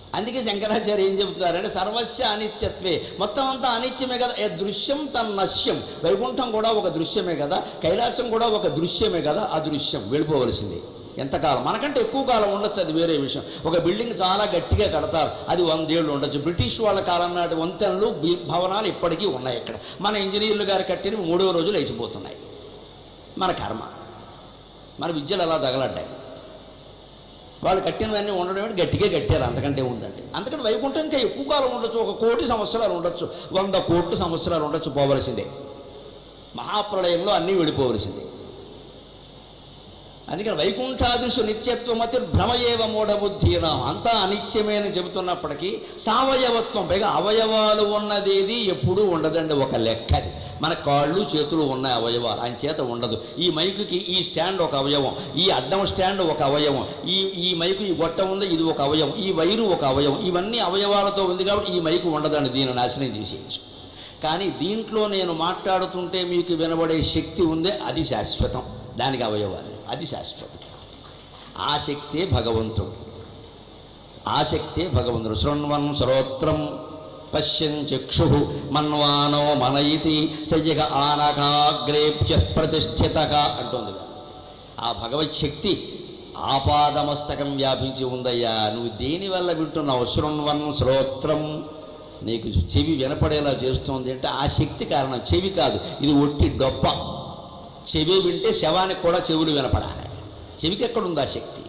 అందుకే శంకరాచార్య ఏం చెబుతున్నారంటే సర్వస్య అనిత్యత్వే మొత్తం అంతా అనిత్యమే కదా ఏ దృశ్యం తన్నశ్యం వైకుంఠం కూడా ఒక దృశ్యమే కదా కైలాసం కూడా ఒక దృశ్యమే కదా ఆ దృశ్యం వెళ్ళిపోవలసిందే ఎంతకాలం మనకంటే ఎక్కువ కాలం ఉండొచ్చు అది వేరే విషయం ఒక బిల్డింగ్ చాలా గట్టిగా కడతారు అది వందేళ్ళు ఉండొచ్చు బ్రిటిష్ వాళ్ళ కాలం నాటి వంతెనలు బి- భవనాలు ఇప్పటికీ ఉన్నాయి ఇక్కడ మన ఇంజనీర్లు గారు కట్టినవి మూడో రోజులు లేచిపోతున్నాయి మన కర్మ మన విద్యలు అలా తగలడ్డాయి వాళ్ళు కట్టినవన్నీ ఉండడం ఏంటి గట్టిగా కట్టారు అంతకంటే ఉందండి అందుకని వైకుంఠం ఇంకా ఎక్కువ కాలం ఉండొచ్చు ఒక కోటి సంవత్సరాలు ఉండొచ్చు వంద కోట్లు సంవత్సరాలు ఉండొచ్చు పోవలసిందే మహాప్రళయంలో అన్నీ వెళ్ళిపోవలసిందే అందుకని వైకుంఠాదృశు నిత్యత్వమతి భ్రమయేవ మూఢబుద్ధీనాం అంతా అనిత్యమే అని చెబుతున్నప్పటికీ సావయవత్వం పైగా అవయవాలు ఉన్నదేది ఎప్పుడూ ఉండదండి ఒక లెక్కది మన కాళ్ళు చేతులు ఉన్న అవయవాలు ఆయన చేత ఉండదు ఈ మైకుకి ఈ స్టాండ్ ఒక అవయవం ఈ అడ్డం స్టాండ్ ఒక అవయవం ఈ ఈ మైకు ఈ గొట్ట ఉంది ఇది ఒక అవయవం ఈ వైరు ఒక అవయవం ఇవన్నీ అవయవాలతో ఉంది కాబట్టి ఈ మైకు ఉండదండి దీన్ని నాశనం చేసేయచ్చు కానీ దీంట్లో నేను మాట్లాడుతుంటే మీకు వినబడే శక్తి ఉందే అది శాశ్వతం దానికి అవయవాలు అది శాశ్వతం ఆ శక్తే భగవంతుడు ఆ శక్తే భగవంతుడు శృణ్వన్ శ్రోత్రం పశ్యన్ చక్షు మన్వానో మనయితి సయ్యక ఆనకాగ్రేప్య ప్రతిష్ఠిత అంటోంది కదా ఆ భగవత్ శక్తి ఆపాదమస్తకం వ్యాపించి ఉందయ్యా నువ్వు దేనివల్ల వింటున్నావు శృణ్వన్ శ్రోత్రం నీకు చెవి వినపడేలా చేస్తుంది అంటే ఆ శక్తి కారణం చెవి కాదు ఇది ఒట్టి డొప్ప చెవి వింటే శవానికి కూడా చెవులు వినపడాలి చెవికి ఎక్కడుంది ఆ శక్తి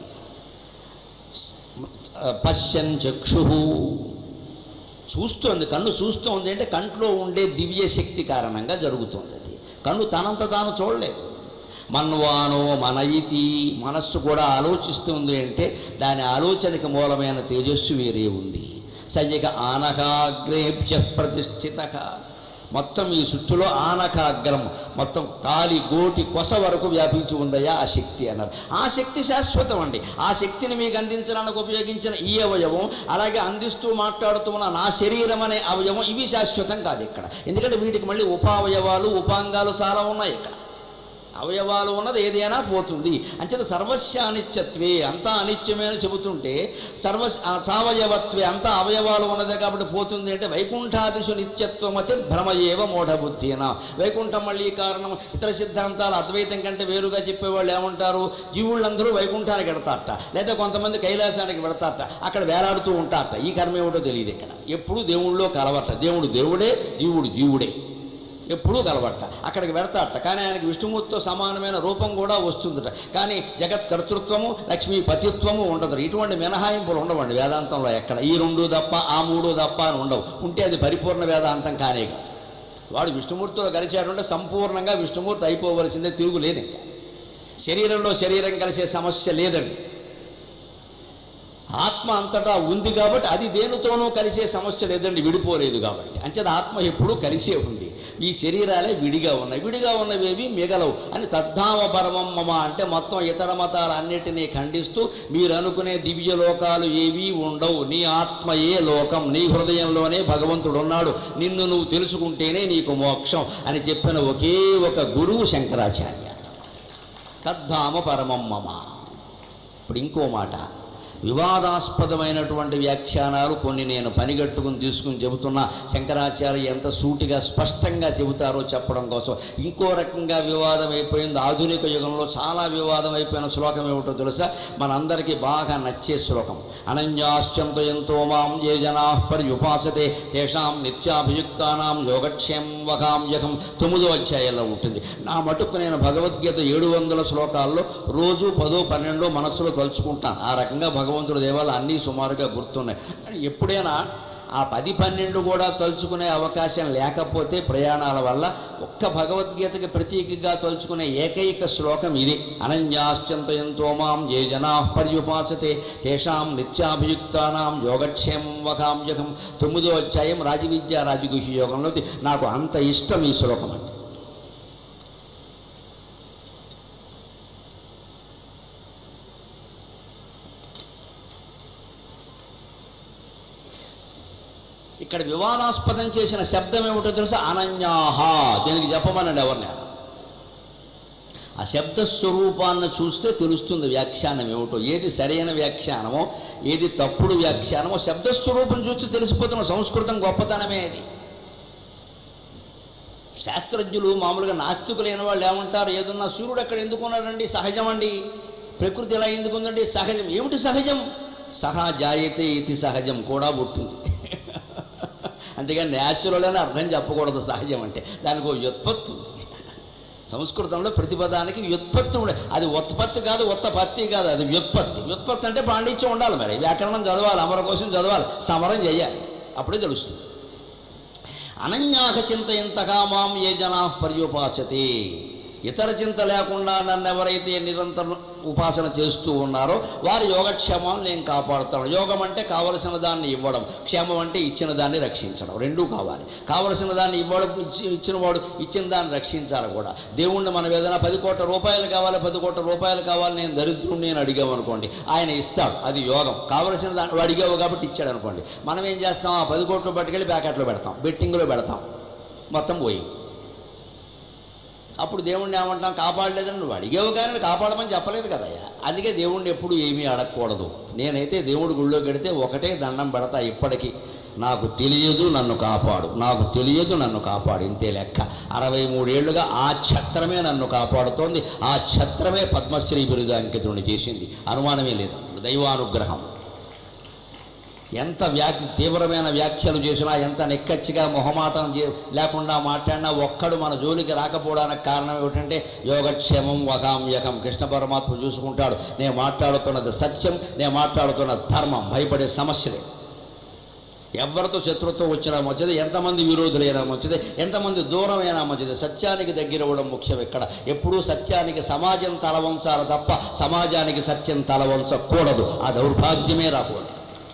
పశ్యన్ చక్షు చూస్తోంది కన్ను చూస్తోంది అంటే కంట్లో ఉండే దివ్య శక్తి కారణంగా జరుగుతుంది అది కన్ను తనంత తాను చూడలేదు మన్వానో మనయితి మనస్సు కూడా ఆలోచిస్తుంది అంటే దాని ఆలోచనకి మూలమైన తేజస్సు వేరే ఉంది సయ్యక ఆనకాగ్రేభ్య ప్రతిష్ఠిత మొత్తం ఈ సుట్టులో ఆనకాగ్రం మొత్తం కాలి గోటి కొస వరకు వ్యాపించి ఉందయ్యా ఆ శక్తి అన్నారు ఆ శక్తి శాశ్వతం అండి ఆ శక్తిని మీకు అందించడానికి ఉపయోగించిన ఈ అవయవం అలాగే అందిస్తూ మాట్లాడుతూ ఉన్న నా శరీరం అనే అవయవం ఇవి శాశ్వతం కాదు ఇక్కడ ఎందుకంటే వీటికి మళ్ళీ ఉపావయవాలు ఉపాంగాలు చాలా ఉన్నాయి ఇక్కడ అవయవాలు ఉన్నది ఏదైనా పోతుంది అంచేత సర్వస్య అనిత్యత్వే అంతా అనిత్యమే అని చెబుతుంటే సర్వ ఆ సావయవత్వే అంతా అవయవాలు ఉన్నదే కాబట్టి పోతుంది అంటే వైకుంఠాదిశు నిత్యత్వం అతి భ్రమయేవ మూఢబుద్ధిన వైకుంఠం మళ్ళీ కారణం ఇతర సిద్ధాంతాలు అద్వైతం కంటే వేరుగా చెప్పేవాళ్ళు ఏమంటారు జీవుళ్ళందరూ వైకుంఠానికి వెడతారట లేదా కొంతమంది కైలాసానికి వెడతారట అక్కడ వేలాడుతూ ఉంటారట ఈ కర్మ ఏమిటో తెలియదు ఇక్కడ ఎప్పుడూ దేవుళ్ళో కలవట దేవుడు దేవుడే జీవుడు జీవుడే ఎప్పుడూ కలవట్ట అక్కడికి వెడతాట కానీ ఆయనకి విష్ణుమూర్తితో సమానమైన రూపం కూడా వస్తుందట కానీ జగత్ కర్తృత్వము లక్ష్మీ పతిత్వము ఉండదు ఇటువంటి మినహాయింపులు ఉండవండి వేదాంతంలో ఎక్కడ ఈ రెండు తప్ప ఆ మూడు తప్ప అని ఉండవు ఉంటే అది పరిపూర్ణ వేదాంతం కానే కాదు వాడు విష్ణుమూర్తితో కలిశాడంటే సంపూర్ణంగా విష్ణుమూర్తి అయిపోవలసిందే తిరుగులేదు ఇంకా శరీరంలో శరీరం కలిసే సమస్య లేదండి ఆత్మ అంతటా ఉంది కాబట్టి అది దేనితోనూ కలిసే సమస్య లేదండి విడిపోలేదు కాబట్టి అంచేత ఆత్మ ఎప్పుడూ కలిసే ఉంది ఈ శరీరాలే విడిగా ఉన్నాయి విడిగా ఉన్నవేవి మిగలవు అని తద్ధామ పరమం మమ అంటే మొత్తం ఇతర మతాలన్నిటినీ ఖండిస్తూ మీరు అనుకునే దివ్య లోకాలు ఏవీ ఉండవు నీ ఆత్మయే లోకం నీ హృదయంలోనే భగవంతుడు ఉన్నాడు నిన్ను నువ్వు తెలుసుకుంటేనే నీకు మోక్షం అని చెప్పిన ఒకే ఒక గురువు శంకరాచార్య తద్ధామ పరమం మమ ఇప్పుడు ఇంకో మాట వివాదాస్పదమైనటువంటి వ్యాఖ్యానాలు కొన్ని నేను పనిగట్టుకుని తీసుకుని చెబుతున్నా శంకరాచార్య ఎంత సూటిగా స్పష్టంగా చెబుతారో చెప్పడం కోసం ఇంకో రకంగా వివాదం అయిపోయింది ఆధునిక యుగంలో చాలా వివాదం అయిపోయిన శ్లోకం ఏమిటో తెలుసా మనందరికీ బాగా నచ్చే శ్లోకం అనన్యాశ్చంతో ఎంతో మాం ఏ జనా పర్యుపాసతే తేషాం నిత్యాభియుక్తానాం యోగక్షేం వకాంయకం తొమ్మిదో అధ్యాయంలో ఉంటుంది నా మటుకు నేను భగవద్గీత ఏడు వందల శ్లోకాల్లో రోజు పదో పన్నెండో మనస్సులో తలుచుకుంటాను ఆ రకంగా భగవంతుడి దేవాలు అన్నీ సుమారుగా గుర్తున్నాయి కానీ ఎప్పుడైనా ఆ పది పన్నెండు కూడా తలుచుకునే అవకాశం లేకపోతే ప్రయాణాల వల్ల ఒక్క భగవద్గీతకి ప్రతీకగా తలుచుకునే ఏకైక శ్లోకం ఇది అనన్యాశ్చంత ఎంతో మాం ఏ జనా పర్యుపాసతే తేషాం నిత్యాభియుక్తానాం యోగక్షేమం వకాంయకం తొమ్మిదో అధ్యాయం రాజవిద్యా రాజగుహ్య యోగంలో నాకు అంత ఇష్టం ఈ శ్లోకం అంటే ఇక్కడ వివాదాస్పదం చేసిన శబ్దం ఏమిటో తెలుసా అనన్యాహ దీనికి చెప్పమనండి ఎవరిని ఆ శబ్ద స్వరూపాన్ని చూస్తే తెలుస్తుంది వ్యాఖ్యానం ఏమిటో ఏది సరైన వ్యాఖ్యానమో ఏది తప్పుడు వ్యాఖ్యానమో శబ్దస్వరూపం చూస్తే తెలిసిపోతున్న సంస్కృతం గొప్పతనమే అది శాస్త్రజ్ఞులు మామూలుగా నాస్తికులైన వాళ్ళు ఏమంటారు ఏదన్నా సూర్యుడు అక్కడ ఎందుకు ఉన్నాడండి సహజం అండి ప్రకృతి ఎలా ఎందుకు ఉందండి సహజం ఏమిటి సహజం సహా జాయతే ఇది సహజం కూడా పుట్టింది అంతేగాని న్యాచురల్ అని అర్థం చెప్పకూడదు సహజం అంటే దానికి ఒక వ్యుత్పత్తి ఉంది సంస్కృతంలో ప్రతిపదానికి వ్యుత్పత్తి ఉండే అది ఉత్పత్తి కాదు ఉత్తపత్తి కాదు అది వ్యుత్పత్తి వ్యుత్పత్తి అంటే పాండిత్యం ఉండాలి మరి వ్యాకరణం చదవాలి అమర కోసం చదవాలి సమరం చేయాలి అప్పుడే తెలుస్తుంది అనన్యాక చింత ఇంతగా మాం ఏ జనా పర్యుపాసతే ఇతర చింత లేకుండా నన్ను ఎవరైతే నిరంతరం ఉపాసన చేస్తూ ఉన్నారో వారి యోగక్షేమాన్ని నేను కాపాడుతాను యోగం అంటే కావలసిన దాన్ని ఇవ్వడం క్షేమం అంటే ఇచ్చిన దాన్ని రక్షించడం రెండూ కావాలి కావలసిన దాన్ని ఇవ్వడం ఇచ్చి ఇచ్చిన వాడు ఇచ్చిన దాన్ని రక్షించాలి కూడా దేవుణ్ణి మనం ఏదైనా పది కోట్ల రూపాయలు కావాలి పది కోట్ల రూపాయలు కావాలి నేను దరిద్రుడిని నేను అడిగామనుకోండి ఆయన ఇస్తాడు అది యోగం కావలసిన దాన్ని వాడు అడిగావు కాబట్టి ఇచ్చాడు అనుకోండి మనం ఏం చేస్తాం ఆ పది కోట్లు పట్టుకెళ్ళి ప్యాకెట్లో పెడతాం బెట్టింగ్లో పెడతాం మొత్తం పోయి అప్పుడు దేవుణ్ణి ఏమంటాం కాపాడలేదని నువ్వు అడిగేవు కానీ కాపాడమని చెప్పలేదు కదయ్యా అందుకే దేవుణ్ణి ఎప్పుడు ఏమీ అడగకూడదు నేనైతే దేవుడి గుళ్ళో కడితే ఒకటే దండం పెడతా ఇప్పటికీ నాకు తెలియదు నన్ను కాపాడు నాకు తెలియదు నన్ను కాపాడు ఇంతే లెక్క అరవై మూడేళ్లుగా ఆ ఛత్రమే నన్ను కాపాడుతోంది ఆ ఛత్రమే పద్మశ్రీ బిరుదు అంకితుడిని చేసింది అనుమానమే లేదు దైవానుగ్రహం ఎంత వ్యాఖ్య తీవ్రమైన వ్యాఖ్యలు చేసినా ఎంత నెక్కచ్చిగా మొహమాటం చే లేకుండా మాట్లాడినా ఒక్కడు మన జోలికి రాకపోవడానికి కారణం ఏమిటంటే యోగక్షేమం వకామ్యకం కృష్ణ పరమాత్మ చూసుకుంటాడు నేను మాట్లాడుతున్నది సత్యం నేను మాట్లాడుతున్నది ధర్మం భయపడే సమస్యలే ఎవరితో శత్రుత్వం వచ్చినా మంచిది ఎంతమంది విరోధులైనా మంచిది ఎంతమంది దూరమైనా మంచిది సత్యానికి దగ్గర అవ్వడం ముఖ్యం ఇక్కడ ఎప్పుడూ సత్యానికి సమాజం తలవంచాలి తప్ప సమాజానికి సత్యం తలవంచకూడదు ఆ దౌర్భాగ్యమే రాకూడదు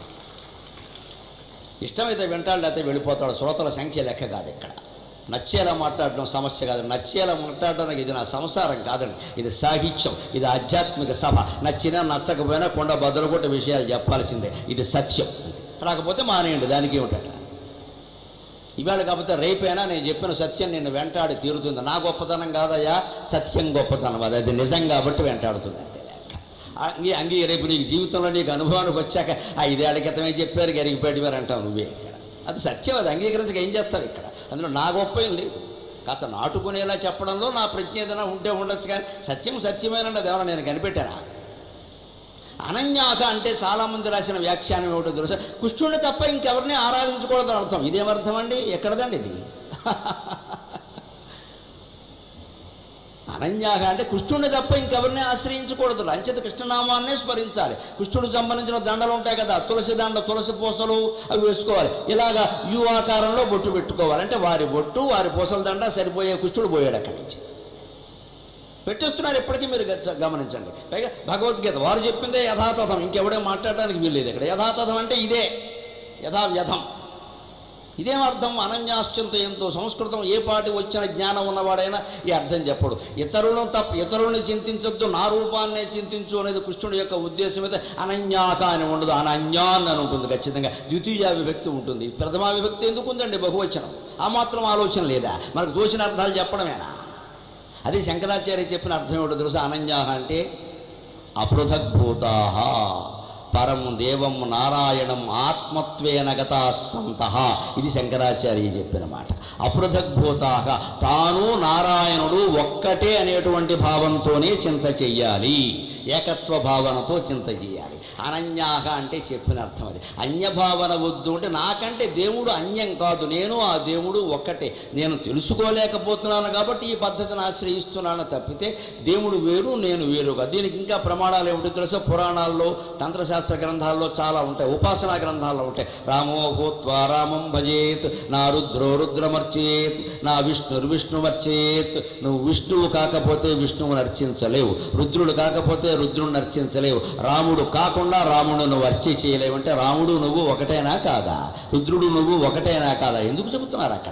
ఇష్టమైతే వింటాడు లేకపోతే వెళ్ళిపోతాడు శ్రోతల సంఖ్య లెక్క కాదు ఇక్కడ నచ్చేలా మాట్లాడడం సమస్య కాదు నచ్చేలా మాట్లాడడానికి ఇది నా సంసారం కాదండి ఇది సాహిత్యం ఇది ఆధ్యాత్మిక సభ నచ్చినా నచ్చకపోయినా కొండ బదులుకొట్టే విషయాలు చెప్పాల్సిందే ఇది సత్యం అంతే రాకపోతే మానేయండి దానికి ఏమిటట ఇవాళ కాకపోతే రేపైనా నేను చెప్పిన సత్యం నిన్ను వెంటాడి తీరుతుంది నా గొప్పతనం కాదయ్యా సత్యం గొప్పతనం అది అది నిజం కాబట్టి వెంటాడుతుంది అంతే లెక్క అంగీ అంగీ రేపు నీకు జీవితంలో నీకు అనుభవానికి వచ్చాక ఆ ఐదేళ్ల క్రితమే చెప్పారు గరిగిపెట్టివారు అంటావు నువ్వే ఇక్కడ అది సత్యం అది అంగీకరించక ఏం చేస్తావు ఇక్కడ అందులో నా గొప్ప ఏం లేదు కాస్త నాటుకునేలా చెప్పడంలో నా ప్రజ్ఞ ఏదైనా ఉంటే ఉండొచ్చు కానీ సత్యం సత్యమేనండి అది ఏమైనా నేను కనిపెట్టానా అనన్యాక అంటే చాలామంది రాసిన వ్యాఖ్యానం ఏమిటో తెలుసా కృష్ణుడిని తప్ప ఇంకెవరిని ఆరాధించకూడదని అర్థం ఇదేమర్థం అండి ఎక్కడదండి ఇది అనన్యాక అంటే కృష్ణుడిని తప్ప ఇంకెవరిని ఆశ్రయించకూడదు అంచేత కృష్ణనామాన్నే స్మరించాలి కృష్ణుడికి సంబంధించిన దండలు ఉంటాయి కదా తులసి దండ తులసి పూసలు అవి వేసుకోవాలి ఇలాగా యు ఆకారంలో బొట్టు పెట్టుకోవాలి అంటే వారి బొట్టు వారి పూసల దండ సరిపోయే కృష్ణుడు పోయాడు అక్కడి నుంచి పెట్టేస్తున్నారు ఇప్పటికీ మీరు గ- గమనించండి పైగా భగవద్గీత వారు చెప్పిందే యథాతథం ఇంకెవడే మాట్లాడడానికి వీల్లేదు ఇక్కడ యథాతథం అంటే ఇదే యథావ్యథం ఇదేం అర్థం అనన్యాశ్చంత ఎంతో సంస్కృతం ఏ పాటి వచ్చిన జ్ఞానం ఉన్నవాడైనా ఈ అర్థం చెప్పడు ఇతరులను తప్ప ఇతరులను చింతించొద్దు నా రూపాన్నే చింతించు అనేది కృష్ణుడి యొక్క ఉద్దేశం అయితే అనన్యాక అని ఉండదు అనన్యాన్ అని ఉంటుంది ఖచ్చితంగా ద్వితీయ విభక్తి ఉంటుంది ప్రథమా విభక్తి ఎందుకు ఉందండి బహువచనం ఆ మాత్రం ఆలోచన లేదా మనకు తోచిన అర్థాలు చెప్పడమేనా అది శంకరాచార్య చెప్పిన అర్థం ఏమిటో తెలుసా అనన్యాహ అంటే అపృథగ్భూతా పరం దేవం నారాయణం ఆత్మత్వేన గతా సంత ఇది శంకరాచార్య చెప్పిన మాట అపృథగ్భూతా తాను నారాయణుడు ఒక్కటే అనేటువంటి భావంతోనే చింత చెయ్యాలి ఏకత్వ భావనతో చింత చేయాలి అనన్యాహ అంటే చెప్పిన అర్థం అది అన్యభావన వద్దు అంటే నాకంటే దేవుడు అన్యం కాదు నేను ఆ దేవుడు ఒక్కటే నేను తెలుసుకోలేకపోతున్నాను కాబట్టి ఈ పద్ధతిని ఆశ్రయిస్తున్నాను తప్పితే దేవుడు వేరు నేను వేరుగా దీనికి ఇంకా ప్రమాణాలు ఏమిటో తెలుసా పురాణాల్లో తంత్రశాస్త్ర గ్రంథాల్లో చాలా ఉంటాయి ఉపాసనా గ్రంథాల్లో ఉంటాయి రామో భూత్వా రామం భజేత్ నా రుద్రో రుద్రమర్చేత్ నా విష్ణుర్ విష్ణుమర్చేత్ నువ్వు విష్ణువు కాకపోతే విష్ణువుని అర్చించలేవు రుద్రుడు కాకపోతే రుద్రుడిని అర్చించలేవు రాముడు కాకుండా రాముడు నువ్వు అర్చి చేయలేవు అంటే రాముడు నువ్వు ఒకటేనా కాదా రుద్రుడు నువ్వు ఒకటేనా కాదా ఎందుకు చెబుతున్నారు అక్కడ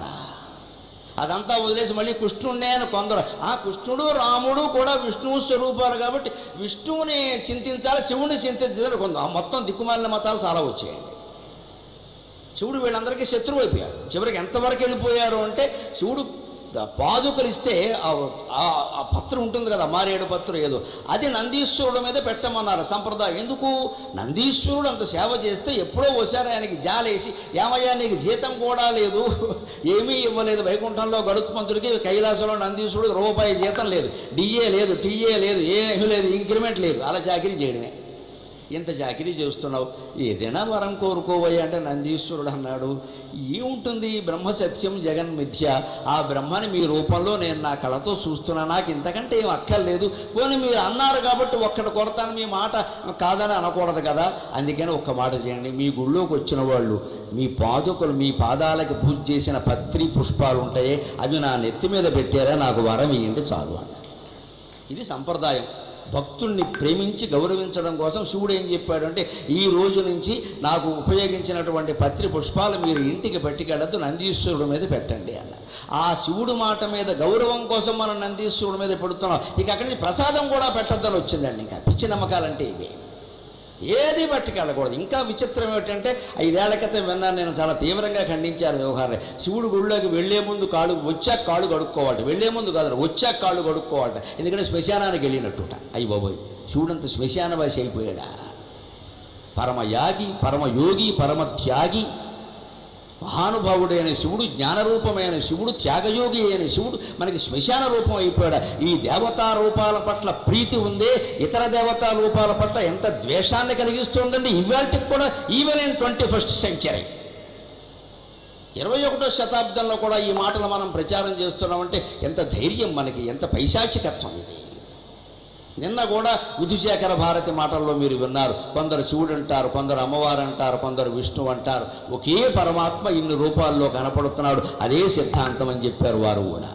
అదంతా వదిలేసి మళ్ళీ కృష్ణుడినే అని కొందరు ఆ కృష్ణుడు రాముడు కూడా విష్ణువు స్వరూపాలు కాబట్టి విష్ణువుని చింతించాలి శివుని చింతించాలి కొందరు ఆ మొత్తం దిక్కుమాలిన మతాలు చాలా వచ్చాయండి శివుడు వీళ్ళందరికీ శత్రువు అయిపోయారు చివరికి ఎంతవరకు వెళ్ళిపోయారు అంటే శివుడు ద- పాదుకలు ఇస్తే ఆ ఆ- ఆ పత్రం ఉంటుంది కదా మారేడు పత్రం ఏదో అది నందీశ్వరుడు మీద పెట్టమన్నారు సంప్రదాయం ఎందుకు నందీశ్వరుడు అంత సేవ చేస్తే ఎప్పుడో ఒకసారి ఆయనకి జాలేసి ఏమయ్యా నీకు జీతం కూడా లేదు ఏమీ ఇవ్వలేదు వైకుంఠంలో గడుత్మంతుడికి కైలాసంలో నందీశ్వరుడు రూపాయి జీతం లేదు డిఏ లేదు టీఏ లేదు ఏమీ లేదు ఇంక్రిమెంట్ లేదు అలా చాకరీ చేయడమే ఇంత చాకరీ చేస్తున్నావు ఏదైనా వరం కోరుకోవయ్యా అంటే నందీశ్వరుడు అన్నాడు ఏముంటుంది బ్రహ్మ సత్యం జగన్ మిథ్య ఆ బ్రహ్మని మీ రూపంలో నేను నా కళతో చూస్తున్నా నాకు ఇంతకంటే ఏం అక్కర్లేదు పోనీ మీరు అన్నారు కాబట్టి ఒక్కటి కొడతాను మీ మాట కాదని అనకూడదు కదా అందుకని ఒక్క మాట చేయండి మీ గుళ్ళోకి వచ్చిన వాళ్ళు మీ పాదుకలు మీ పాదాలకి పూజ చేసిన పత్రి పుష్పాలు ఉంటాయి అవి నా నెత్తి మీద పెట్టారా నాకు వరం ఇవ్వండి చాలు అన్నారు ఇది సంప్రదాయం భక్తుల్ని ప్రేమించి గౌరవించడం కోసం శివుడు ఏం చెప్పాడంటే ఈ రోజు నుంచి నాకు ఉపయోగించినటువంటి పత్రి పుష్పాలు మీరు ఇంటికి పట్టుకెళ్ళద్దు నందీశ్వరుడు మీద పెట్టండి అన్న ఆ శివుడు మాట మీద గౌరవం కోసం మనం నందీశ్వరుడు మీద పెడుతున్నాం ఇక అక్కడి నుంచి ప్రసాదం కూడా పెట్టద్దని వచ్చిందండి ఇంకా పిచ్చి నమ్మకాలంటే ఇవి ఏది పట్టుకెళ్ళకూడదు ఇంకా విచిత్రం ఏమిటంటే ఐదేళ్ల క్రితం విన్నాను నేను చాలా తీవ్రంగా ఖండించారు వ్యవహారం శివుడు గుళ్ళోకి వెళ్లే ముందు కాళ్ళు వచ్చాక కాళ్ళు కడుక్కోవాలి వెళ్లే ముందు కాదు వచ్చాక కాళ్ళు కడుక్కోవాలట ఎందుకంటే శ్మశానానికి వెళ్ళినట్టుట అయ్యి బాబోయ్ శివుడంత శ్మశానవాసి అయిపోయాడా పరమ యాగి పరమ యోగి పరమ త్యాగి మహానుభావుడైన శివుడు జ్ఞానరూపమైన శివుడు త్యాగయోగి అయిన శివుడు మనకి శ్మశాన రూపం అయిపోయాడు ఈ దేవతా రూపాల పట్ల ప్రీతి ఉందే ఇతర దేవతా రూపాల పట్ల ఎంత ద్వేషాన్ని కలిగిస్తుందండి ఇవాళకి కూడా even in twenty first century ఇరవై ఒకటో శతాబ్దంలో కూడా ఈ మాటలు మనం ప్రచారం చేస్తున్నామంటే ఎంత ధైర్యం మనకి ఎంత పైశాచికత్వం ఇది నిన్న కూడా విధుశేఖర భారతి మాటల్లో మీరు విన్నారు కొందరు శివుడు అంటారు కొందరు అమ్మవారు అంటారు కొందరు విష్ణువు అంటారు ఒకే పరమాత్మ ఇన్ని రూపాల్లో కనపడుతున్నాడు అదే సిద్ధాంతం అని చెప్పారు వారు కూడా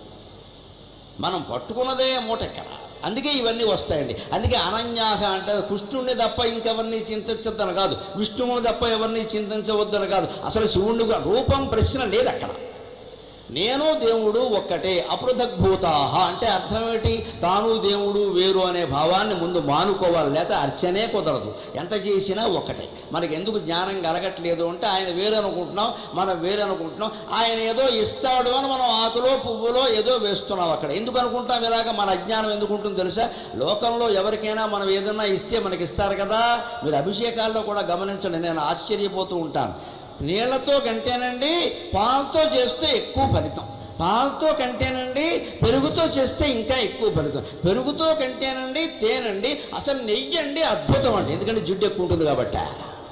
మనం పట్టుకున్నదే మూటెక్కడ అందుకే ఇవన్నీ వస్తాయండి అందుకే అనన్యాహ అంటే కృష్ణుడిని తప్ప ఇంకెవరిని చింతించొద్దని కాదు విష్ణువుని తప్ప ఎవరిని చింతించవద్దని కాదు అసలు శివుణ్ణి కూడా రూపం ప్రశ్న లేదు అక్కడ నేను దేవుడు ఒక్కటే అపృథగ్భూతాహ అంటే అర్థం ఏంటి తాను దేవుడు వేరు అనే భావాన్ని ముందు మానుకోవాలి లేకపోతే అర్చనే కుదరదు ఎంత చేసినా ఒక్కటే మనకి ఎందుకు జ్ఞానం కలగట్లేదు అంటే ఆయన వేరు అనుకుంటున్నాం మనం వేరు అనుకుంటున్నాం ఆయన ఏదో ఇస్తాడు అని మనం ఆకులో పువ్వులో ఏదో వేస్తున్నాం అక్కడ ఎందుకు అనుకుంటాం ఇలాగ మన అజ్ఞానం ఎందుకు ఉంటుంది తెలుసా లోకంలో ఎవరికైనా మనం ఏదైనా ఇస్తే మనకి ఇస్తారు కదా మీరు అభిషేకాల్లో కూడా గమనించండి నేను ఆశ్చర్యపోతూ ఉంటాను నీళ్లతో కంటేనండి పాలతో చేస్తే ఎక్కువ ఫలితం పాలతో కంటేనండి పెరుగుతో చేస్తే ఇంకా ఎక్కువ ఫలితం పెరుగుతో కంటేనండి తేనండి అసలు నెయ్యి అండి అద్భుతం అండి ఎందుకంటే జిడ్డు ఎక్కువ ఉంటుంది కాబట్టి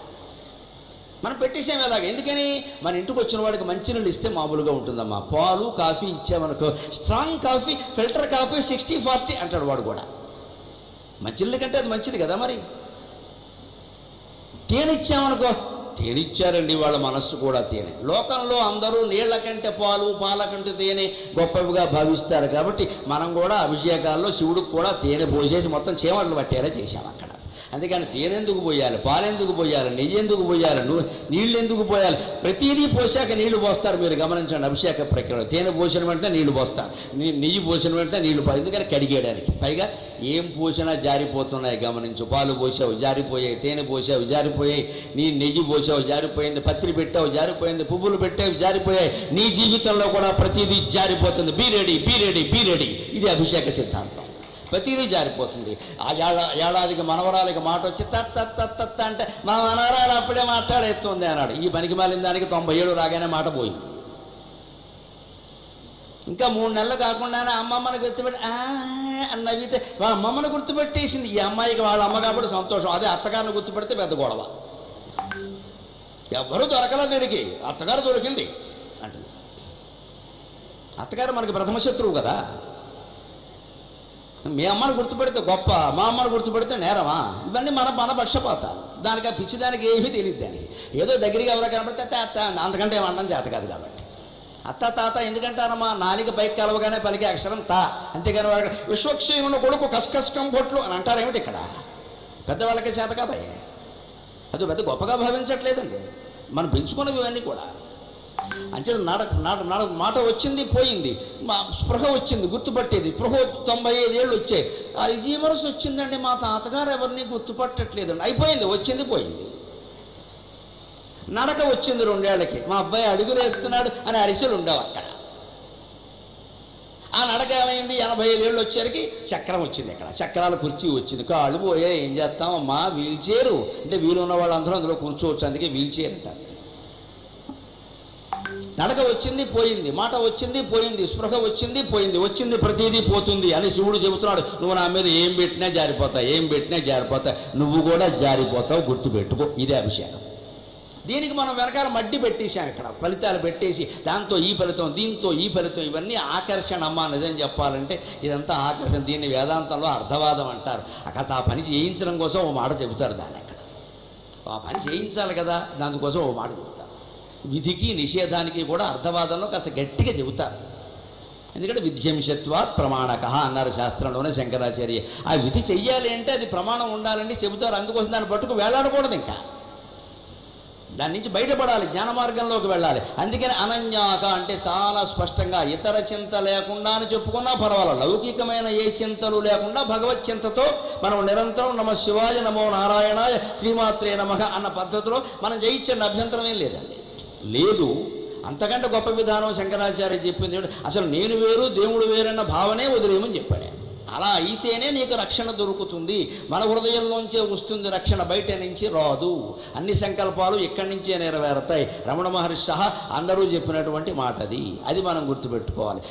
మనం పెట్టేసాం ఇలాగ ఎందుకని మన ఇంటికి వచ్చిన వాడికి మంచినీళ్ళు ఇస్తే మామూలుగా ఉంటుందమ్మా పాలు కాఫీ ఇచ్చామనుకో strong coffee filter coffee sixty forty అంటాడు వాడు కూడా మంచినీళ్ళ కంటే అది మంచిది కదా మరి తేనె ఇచ్చామనుకో తేనె ఇచ్చారండి వాళ్ళ మనస్సు కూడా తేనె లోకంలో అందరూ నీళ్ల కంటే పాలు పాల కంటే తేనె గొప్పవిగా భావిస్తారు కాబట్టి మనం కూడా అభిషేకాల్లో శివుడికి కూడా తేనె పోసేసి మొత్తం చీమట్లు పట్టేలా చేశాం అక్కడ అందుకని తేనెందుకు పోయాలి పాలెందుకు పోయాలి నెయ్యి ఎందుకు పోయాలి నువ్వు నీళ్ళు ఎందుకు పోయాలి ప్రతిదీ పోసాక నీళ్లు పోస్తారు మీరు గమనించండి అభిషేక ప్రక్రియ తేనె పోసిన వెంటనే నీళ్లు పోస్తారు నీ- నెయ్యి పోసిన వెంటనే నీళ్లు పో ఎందుకని కడిగేయడానికి పైగా ఏం పోసినా జారిపోతున్నాయి గమనించు పాలు పోసావు జారిపోయాయి తేనె పోసావు జారిపోయాయి నీ నెయ్యి పోసావు జారిపోయింది పత్రి పెట్టావు జారిపోయింది పువ్వులు పెట్టావు జారిపోయాయి నీ జీవితంలో కూడా ప్రతిదీ జారిపోతుంది be ready be ready be ready ఇది అభిషేక సిద్ధాంతం ప్రతిదీ జారిపోతుంది ఆ ఏడా ఏడాదికి మనవరాలకి మాట వచ్చి తత్ తత్ తత్ తత్ అంటే మా మనవరాలు అప్పుడే మాట్లాడేస్తుంది అన్నాడు ఈ పనికి మాలిన దానికి తొంభై ఏడు రాగానే మాట పోయింది ఇంకా మూడు నెలలు కాకుండానే అమ్మమ్మని గుర్తుపెట్టి "ఆ" అని నవ్వితే వాళ్ళ అమ్మమ్మని గుర్తుపెట్టేసింది ఈ అమ్మాయికి వాళ్ళ అమ్మ కాబట్టి సంతోషం అదే అత్తగారిని గుర్తుపెడితే పెద్ద గొడవ ఎవ్వరూ దొరకలేదు దీనికి అత్తగారు దొరికింది అంటుంది అత్తగారు మనకి ప్రథమ శత్రువు కదా మీ అమ్మని గుర్తుపెడితే గొప్ప మా అమ్మని గుర్తుపెడితే నేరమా ఇవన్నీ మన మన పక్షపాతాలు దానికి ఆ పిచ్చిదానికి ఏమీ తెలియదు దానికి ఏదో దగ్గరికి ఎవరో కనపడితే అత్త అత్త అంతకంటే ఏమనడం చేత కాదు కాబట్టి అత్త తాత ఎందుకంటారమ్మా నాలుక పైకి కలవగానే పలికే అక్షరం తా అంతేగాని వాడు విశ్వక్షేణుని కొడుకు కస్కస్కం కొట్లు అని అంటారేమిటి ఇక్కడ పెద్దవాళ్ళకి చేత కాదయ్యే అది పెద్ద గొప్పగా భావించట్లేదండి మనం పెంచుకున్నవి ఇవన్నీ కూడా అంచేత నాట నాట నాట మాట వచ్చింది పోయింది మా స్పృహ వచ్చింది గుర్తుపట్టేది స్పృహ తొంభై ఐదు ఏళ్ళు వచ్చాయి ఆ జీవరసు వచ్చిందండి మా తాతగారు ఎవరిని గుర్తుపట్టట్లేదండి అయిపోయింది వచ్చింది పోయింది నడక వచ్చింది రెండేళ్లకి మా అబ్బాయి అడుగులు ఎత్తున్నాడు అని అరిసెలు ఉండవు అక్కడ ఆ నడక ఏమైంది ఎనభై ఐదేళ్ళు వచ్చేసరికి చక్రం వచ్చింది ఇక్కడ చక్రాల కుర్చీ వచ్చింది కాళ్ళు పోయే ఏం చేస్తామమ్మా వీల్ చైరు అంటే వీలు ఉన్న వాళ్ళందరూ అందులో కూర్చోవచ్చు అందుకే వీల్ చైర్ అంటారు నడక వచ్చింది పోయింది మాట వచ్చింది పోయింది స్పృహ వచ్చింది పోయింది వచ్చింది ప్రతిదీ పోతుంది అని శివుడు చెబుతున్నాడు నువ్వు నా మీద ఏం పెట్టినా జారిపోతావు ఏం పెట్టినా జారిపోతావు నువ్వు కూడా జారిపోతావు గుర్తుపెట్టుకో ఇదే అభిషేకం దీనికి మనం వెనకాల మడ్డి పెట్టేశాం ఇక్కడ ఫలితాలు పెట్టేసి దాంతో ఈ ఫలితం దీంతో ఈ ఫలితం ఇవన్నీ ఆకర్షణ అమ్మా నిజం చెప్పాలంటే ఇదంతా ఆకర్షణ దీన్ని వేదాంతంలో అర్థవాదం అంటారు అక్కడ ఆ పని చేయించడం కోసం ఓ మాట చెబుతారు దాన్ని అక్కడ ఆ పని చేయించాలి కదా దానికోసం ఓ మాట చెబుతారు విధికి నిషేధానికి కూడా అర్థవాదంలో కాస్త గట్టిగా చెబుతారు ఎందుకంటే విధ్యంసత్వాత్ ప్రమాణక అన్నారు శాస్త్రంలోనే శంకరాచార్య ఆ విధి చెయ్యాలి అంటే అది ప్రమాణం ఉండాలండి చెబుతారు అందుకోసం దాన్ని పట్టుకు వేలాడకూడదు ఇంకా దాని నుంచి బయటపడాలి జ్ఞాన మార్గంలోకి వెళ్ళాలి అందుకని అనన్యాక అంటే చాలా స్పష్టంగా ఇతర చింత లేకుండా అని చెప్పుకున్నా పర్వాలేదు లౌకికమైన ఏ చింతలు లేకుండా భగవత్ చింతతో మనం నిరంతరం నమ శివాయ నమో నారాయణాయ శ్రీమాత్రే నమః అన్న పద్ధతిలో మనం జయించండి అభ్యంతరం ఏం లేదండి లేదు అంతకంటే గొప్ప విధానం శంకరాచార్య చెప్పింది ఏమిటి? అసలు నేను వేరు దేవుడు వేరన్న భావనే వదిలేయమని చెప్పాడు ఆయన. అలా అయితేనే నీకు రక్షణ దొరుకుతుంది మన హృదయంలోంచే వస్తుంది రక్షణ బయట నుంచి రాదు అన్ని సంకల్పాలు ఇక్కడి నుంచే నెరవేరుతాయి రమణ మహర్షి సహా అందరూ చెప్పినటువంటి మాట అది అది మనం గుర్తుపెట్టుకోవాలి